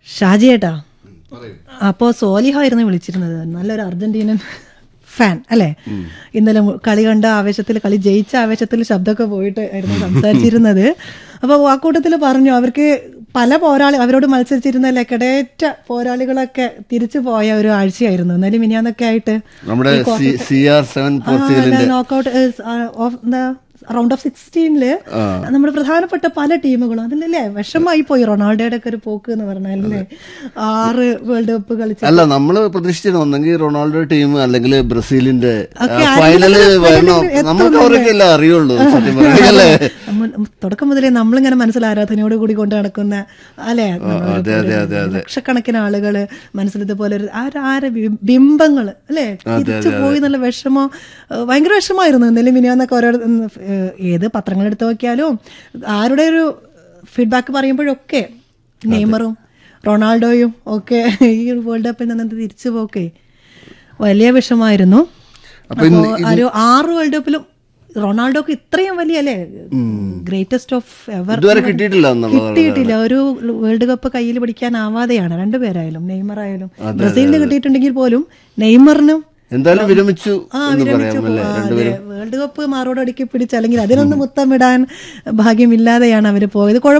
ഷാജിയേട്ടാ അപ്പോൾ സോലിഹായിരുന്നു വിളിച്ചിരുന്നത് നല്ലൊരു അർജന്റീനൻ ഫാൻ അല്ലേ ഇന്നലെ മു- കളി കണ്ട ആവേശത്തിൽ കളി ജയിച്ച ആവേശത്തിൽ ശബ്ദമൊക്കെ പോയിട്ട് ആയിരുന്നു സംസാരിച്ചിരുന്നത് അപ്പോൾ ആ കൂട്ടത്തിൽ പറഞ്ഞു അവർക്ക് പല പോരാളി അവരോട് മത്സരിച്ചിരുന്ന ലക്കടേറ്റ പോരാളികളൊക്കെ തിരിച്ചു പോയ ഒരു ആഴ്ചയായിരുന്നു എന്നാലും മിനിയാന്നൊക്കെ ആയിട്ട് നമ്മുടെ സി ആർ സെവൻ പോർച്ചുഗലിന്റെ നോക്കൗട്ട് ഓഫ് എന്താ റൗണ്ട് ഓഫ് സിക്സ്റ്റീനില് നമ്മുടെ പ്രധാനപ്പെട്ട പല ടീമുകളും അതിലല്ലേ വിഷമായി പോയി റൊണാൾഡോയുടെ ഒക്കെ ഒരു പോക്ക് എന്ന് പറഞ്ഞാലല്ലേ ആറ് വേൾഡ് കപ്പ് കളിച്ച അല്ല നമ്മള് പ്രതീക്ഷിച്ചിരുന്നു ഒന്നെങ്കിൽ റൊണാൾഡോ ടീം അല്ലെങ്കിൽ ബ്രസീലിന്റെ ഒക്കെ ഫൈനല് ആരെങ്കിലും വരണം എത്തുന്നില്ലേ? നമുക്ക് അവരൊക്കെ എല്ലാം അറിയുള്ളൂ സത്യം പറയല്ലേ നമ്മൾ തുടക്കം മുതലേ നമ്മളിങ്ങനെ മനസ്സിൽ ആരാധനയോട് കൂടി കൊണ്ട് നടക്കുന്ന അല്ലെ അതെ, അതെ, അതെ, അതെ. ലക്ഷക്കണക്കിന് ആളുകള് മനസ്സിൽ ഇതുപോലെ ഒരു ആര- ആര ബി- ബിംബങ്ങള് അല്ലെ തിരിച്ചു പോയി നല്ല വിഷമോ ഏഹ് ഭയങ്കര വിഷമായിരുന്നു ഇന്നലെ മിനിയാന്നൊക്കെ ഓരോ ഉം, ഏഹ് ഏത് പത്രങ്ങൾ എടുത്ത് നോക്കിയാലും ആരുടെ ഒരു ഫീഡ്ബാക്ക് പറയുമ്പോഴൊക്കെ നെയ്മറും റൊണാൾഡോയും ഒക്കെ ഈ വേൾഡ് കപ്പിൽ നിന്ന് തിരിച്ചു പോക്കേ വലിയ വിഷമായിരുന്നു അപ്പൊ അപ്പോ ഒരു ആറ് വേൾഡ് കപ്പിലും റൊണാൾഡോക്ക് ഇത്രയും വലിയ അല്ലേ ഗ്രേറ്റസ്റ്റ് ഓഫ് എവർ ഇതുവരെ കിട്ടിയിട്ടില്ല എന്നുള്ളത് കിട്ടിയിട്ടില്ല ഒരു വേൾഡ് കപ്പ് കയ്യിൽ പിടിക്കാനാവാതെയാണ് രണ്ടുപേരായാലും നെയ്മർ ആയാലും ബ്രസീലിന് കിട്ടിയിട്ടുണ്ടെങ്കിൽ പോലും നെയ്മറിനും എന്തായാലും വിരമിച്ചു ആ എന്ന് വിരമിച്ചു പറയാം അല്ലേ പോ- ആ, അതെ. വേൾഡ് കപ്പ് മാറോടടുക്കി പിടിച്ച് അല്ലെങ്കിൽ അതിനൊന്ന് മുത്തമിടാൻ ഭാഗ്യമില്ലാതെയാണ് അവർ പോയത് കുഴപ്പമില്ല